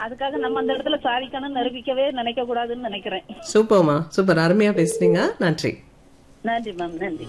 அதுக்காக நம்ம அந்த இடத்துல சாதிக்கணும்னு நிரூபிக்கவே நினைக்க கூடாதுன்னு நினைக்கிறேன் சூப்பர்மா சூப்பர் அருமையா பேசுனீங்க நன்றி நன்றி மேம் நன்றி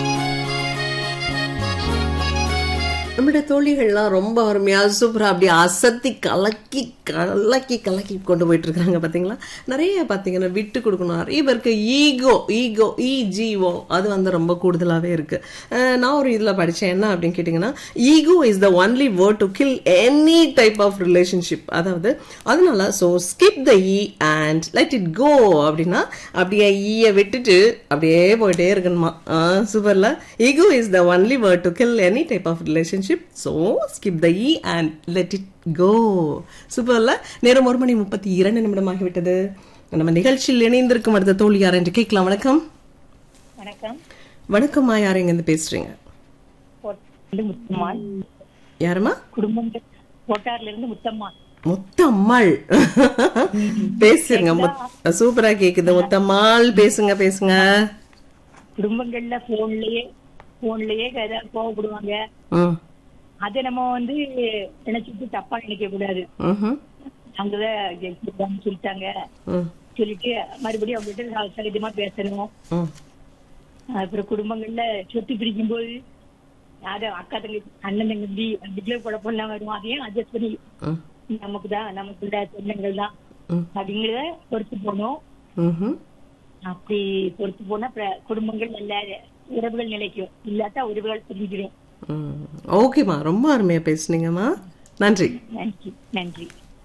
நம்மளுடைய தோழிகள்லாம் ரொம்ப அருமையா சூப்பரா அப்படியே அசத்தி கலக்கி கலக்கி கலக்கி கொண்டு போயிட்டு இருக்காங்க பாத்தீங்களா நிறைய பாத்தீங்கன்னா விட்டு கொடுக்கணும் நிறைய பேருக்கு ஈகோ ஈகோ இஜிஓ அது வந்து ரொம்ப கூடுதலாவே இருக்கு அஹ் நான் ஒரு இதுல படிச்சேன் என்ன அப்படின்னு கேட்டீங்கன்னா ego is the only word to kill any type of relationship அதாவது அதனால so skip the E and let it go அப்படின்னா அப்படியே ஈய விட்டுட்டு அப்படியே போயிட்டே இருக்கணுமா சூப்பர்ல ego is the only word to kill any type of relationship so skip the E and let it go சூப்பர்ல நேரம் ஒரு மணி முப்பத்தி இரண்டு நிமிடம் ஆகிவிட்டது நம்ம நிகழ்ச்சியில் இணைந்திருக்கும் அடுத்த தோழி யார் என்று கேட்கலாம் வணக்கம் வணக்கம் வணக்கம்மா யார் எங்க இருந்து பேசுறீங்க முத்தம்மாள் யாருமா குடும்பம் கோட்டார்ல இருந்து முத்தம்மாள் முத்தம்மாள் பேசுங்க முத்- சூப்பரா கேக்குது முத்தம்மாள் பேசுங்க பேசுங்க குடும்பங்கள்ல போன்லயே போன்லயே ஏதாவது கோவப்படுவாங்க ம் அதை நம்ம வந்து நினைச்சிட்டு தப்பா நினைக்க கூடாது ம்ஹும். அங்கதான் ஜெயிச்சிருக்காங்கன்னு சொல்லிட்டாங்க ம் சொல்லிட்டு மறுபடியும் அவங்க கிட்ட சகஜமா பேசணும் ம் அப்புறம் குடும்பங்கள்ல சொத்து பிரிக்கும் போது யாரு அக்கா தங்கச்சி அண்ணன் தங்கச்சி அதுக்குள்ள குழப்பம்லாம் வரும் அதையும் அட்ஜஸ்ட் பண்ணி ம் நமக்கு தான் நமக்குள்ள சொந்தங்கள் தான் ம். அப்படிங்கிறத பொறுத்து போகணும் ம்ஹும். அப்படி பொறுத்து போனா அப்புறம் குடும்பங்கள் நல்ல உறவுகள் நிலைக்கும் இல்லாட்டா உறவுகள் பிரிஞ்சிடும் ம். ஓகேம்மா ரொம்ப அருமையா பேசுனீங்கம்மா நன்றி நன்றி நன்றி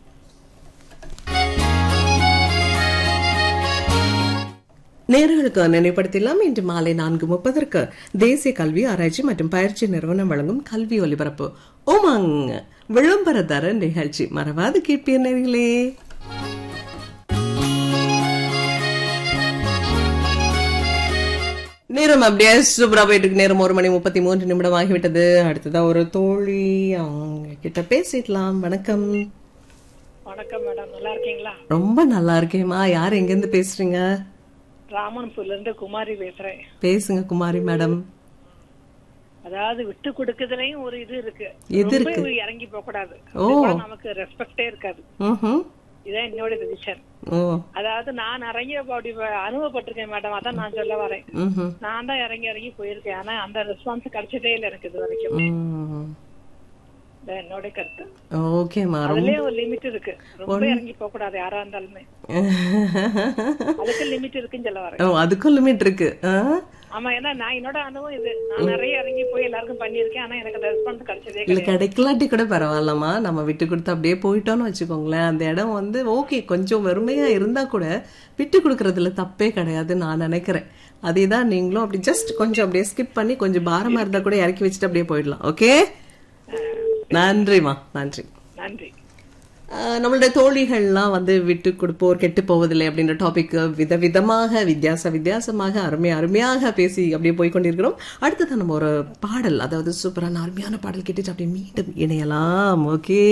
நேர்களுக்கு நினைவுபடுத்தலாம் இன்று மாலை நான்கு முப்பதற்கு தேசிய கல்வி ஆராய்ச்சி மற்றும் பயிற்சி நிறுவனம் வழங்கும் கல்வி ஒலிபரப்பு உமங் விளம்பரதர நிகழ்ச்சி மறவாது கேட்பீர் நேர்களே நேரம் அப்படியே சூப்பரா போயிட்டு இருக்கு நேரம் ஒரு மணி முப்பத்தி மூன்று நிமிடம் ஆகிவிட்டது அடுத்ததா ஒரு தோழி அவங்க கிட்ட பேசிடலாம் வணக்கம் வணக்கம் மேடம் நல்லா இருக்கீங்களா ரொம்ப நல்லா இருக்கேம்மா யார் எங்க இருந்து பேசுறீங்க ராமன்பூர்ல இருந்து குமாரி பேசுறேன் பேசுங்க குமாரி மேடம் அதாவது விட்டு கொடுக்கறதுலயும் ஒரு இது இருக்கு எது ரொம்ப இருக்கு? இறங்கி போக கூடாது ஓ. நமக்கு ரெஸ்பெக்டே இருக்காது ம்ஹும். இதான் என்னோட டிசிஷன் ஓ அதாவது நான் நிறைய அப்படி அனுபவப்பட்டிருக்கேன் மேடம் அதான் நான் சொல்ல வரேன் ம்ஹும். நான் தான் இறங்கி இறங்கி போயிருக்கேன் ஆனா அந்த ரெஸ்பான்ஸ் கிடைச்சதே இல்லை எனக்கு இது வரைக்கும் ம். இதான் என்னோட கருத்து ஓகேம்மா ரொம்ப அதுலயே ஒரு லிமிட் இருக்கு ரொம்ப இறங்கி போக கூடாது யாரா இருந்தாலுமே அதுக்கு லிமிட் இருக்குன்னு சொல்ல வரேன் ஓ அதுக்கும் லிமிட் இருக்கு ஆ? ஆமா ஏன்னா நான் என்னோட அனுபவம் இது நான் நிறைய இறங்கி போய் எல்லாருக்கும் பண்ணியிருக்கேன் ஆனா எனக்கு அந்த ரெஸ்பான்ஸ் கிடைச்சதே இல்ல கிடையாது கிடைக்கலாட்டி கூட பரவாயில்லம்மா நம்ம விட்டு கொடுத்து அப்படியே போயிட்டோம்னு வச்சுக்கோங்களேன் அந்த இடம் வந்து ஓகே கொஞ்சம் வெறுமையா இருந்தா கூட விட்டு கொடுக்கறதுல தப்பே கிடையாது நான் நினைக்கிறேன் அதே தான் நீங்களும் அப்படி ஜஸ்ட் கொஞ்சம் அப்படியே ஸ்கிப் பண்ணி கொஞ்சம் பாரமா இருந்தா கூட இறக்கி வச்சுட்டு அப்படியே போயிடலாம் ஓகே நன்றிம்மா நன்றி நன்றி ஆஹ் நம்மளுடைய தோழிகள்லாம் வந்து விட்டு கொடுப்போர் கெட்டு போவதில்லை அப்படின்ற டாபிக் விதவிதமாக வித்தியாச வித்தியாசமாக அருமையா அருமையாக பேசி அப்படியே போய் கொண்டிருக்கிறோம் அடுத்தது நம்ம ஒரு பாடல் அதாவது சூப்பரான அருமையான பாடல் கேட்டுட்டு அப்படியே மீண்டும் இணையலாம் ஓகே